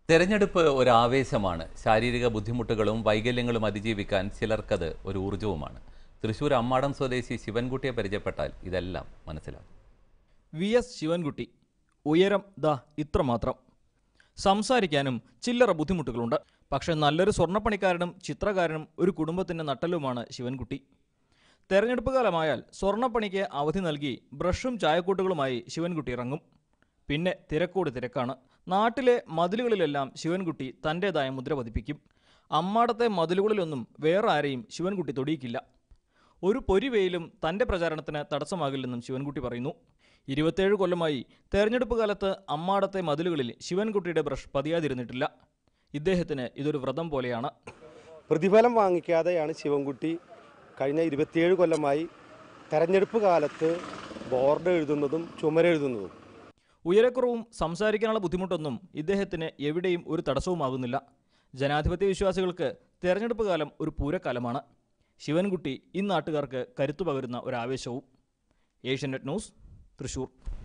തെരഞ്ഞെടുപ്പ് ഒരു ആവേശമാണ് ശാരീരിക ബുദ്ധിമുട്ടുകളും വൈകല്യങ്ങളും അതിജീവിക്കാൻ ചിലർക്കത് ഒരു ഊർജവുമാണ് തൃശൂർ അമ്മാടം സ്വദേശി ശിവൻകുട്ടിയെ പരിചയപ്പെട്ടാൽ ഇതെല്ലാം മനസ്സിലാകും വി എസ് ശിവൻകുട്ടി ഉയരം ദാ ഇത്രമാത്രം സംസാരിക്കാനും ചില്ലറ ബുദ്ധിമുട്ടുകളുണ്ട് പക്ഷേ നല്ലൊരു സ്വർണ്ണപ്പണിക്കാരനും ചിത്രകാരനും ഒരു കുടുംബത്തിൻ്റെ നട്ടലുമാണ് ശിവൻകുട്ടി തെരഞ്ഞെടുപ്പ് കാലമായാൽ സ്വർണ്ണപ്പണിക്ക് അവധി നൽകി ബ്രഷും ചായക്കൂട്ടുകളുമായി ശിവൻകുട്ടി ഇറങ്ങും പിന്നെ തിരക്കോട് തിരക്കാണ് നാട്ടിലെ മതിലുകളിലെല്ലാം ശിവൻകുട്ടി തൻ്റേതായ മുദ്ര പതിപ്പിക്കും അമ്മാടത്തെ മതിലുകളിലൊന്നും വേറെ ആരെയും ശിവൻകുട്ടി തൊടിയിക്കില്ല ഒരു പൊരിവെയിലും തൻ്റെ പ്രചാരണത്തിന് തടസ്സമാകില്ലെന്നും ശിവൻകുട്ടി പറയുന്നു ഇരുപത്തേഴ് കൊല്ലമായി തെരഞ്ഞെടുപ്പ് കാലത്ത് അമ്മാടത്തെ മതിലുകളിൽ ശിവൻകുട്ടിയുടെ ബ്രഷ് പതിയാതിരുന്നിട്ടില്ല ഇദ്ദേഹത്തിന് ഇതൊരു വ്രതം പോലെയാണ് പ്രതിഫലം വാങ്ങിക്കാതെയാണ് ശിവൻകുട്ടി കഴിഞ്ഞ ഇരുപത്തിയേഴ് കൊല്ലമായി തെരഞ്ഞെടുപ്പ് കാലത്ത് ബോർഡ് എഴുതുന്നതും ചുമരെഴുതുന്നതും ഉയരക്കുറവും സംസാരിക്കാനുള്ള ബുദ്ധിമുട്ടൊന്നും ഇദ്ദേഹത്തിന് എവിടെയും ഒരു തടസ്സവുമാകുന്നില്ല ജനാധിപത്യ വിശ്വാസികൾക്ക് തെരഞ്ഞെടുപ്പ് കാലം ഒരു പൂരക്കാലമാണ് ശിവൻകുട്ടി ഇന്നാട്ടുകാർക്ക് കരുത്തു പകരുന്ന ഒരു ആവേശവും ഏഷ്യനെറ്റ് ന്യൂസ് തൃശൂർ